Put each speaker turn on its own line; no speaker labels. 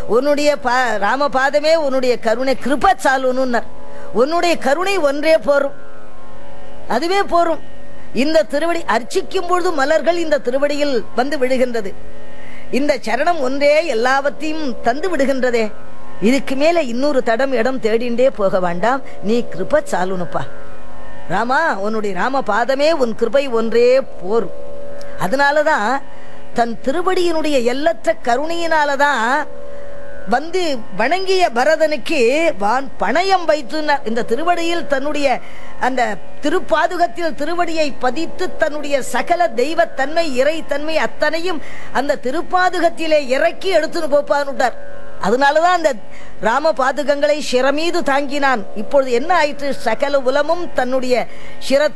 உன்னுடைய பா ராமபாதமே உன்னுடைய கருணை கிருப சாலுன்னுன்னார் உன்னுடைய கருணை ஒன்றே போரும் அதுவே போரும் இந்த திருவடி அர்ச்சிக்கும் பொழுது மலர்கள் இந்த திருவடியில் வந்து விழுகின்றது இந்த சரணம் ஒன்றே எல்லாவற்றையும் தந்து விடுகின்றதே இதுக்கு மேல இன்னொரு தடம் இடம் தேடிண்டே போக வேண்டாம் நீ கிருப சாலுனுப்பா ராமா உன்னுடைய ராம பாதமே உன் கிருபை ஒன்றே போரும் அதனாலதான் தன் திருவடியினுடைய எல்லற்ற கருணையினாலதான் வந்து வணங்கிய பரதனுக்கு வான் பணயம் வைத்து இந்த திருவடியில் தன்னுடைய அந்த திருப்பாதுகத்தில் திருவடியை பதித்து தன்னுடைய சகல தெய்வத்தன்மை இறை தன்மை அத்தனையும் அந்த திருப்பாதுகத்திலே இறக்கி எடுத்துன்னு போப்பான்னுட்டார் அதனாலதான் அந்த ராம பாதுகங்களை சிரமீது தாங்கினான் இப்பொழுது என்ன ஆயிற்று சகல உலமும் தன்னுடைய சிர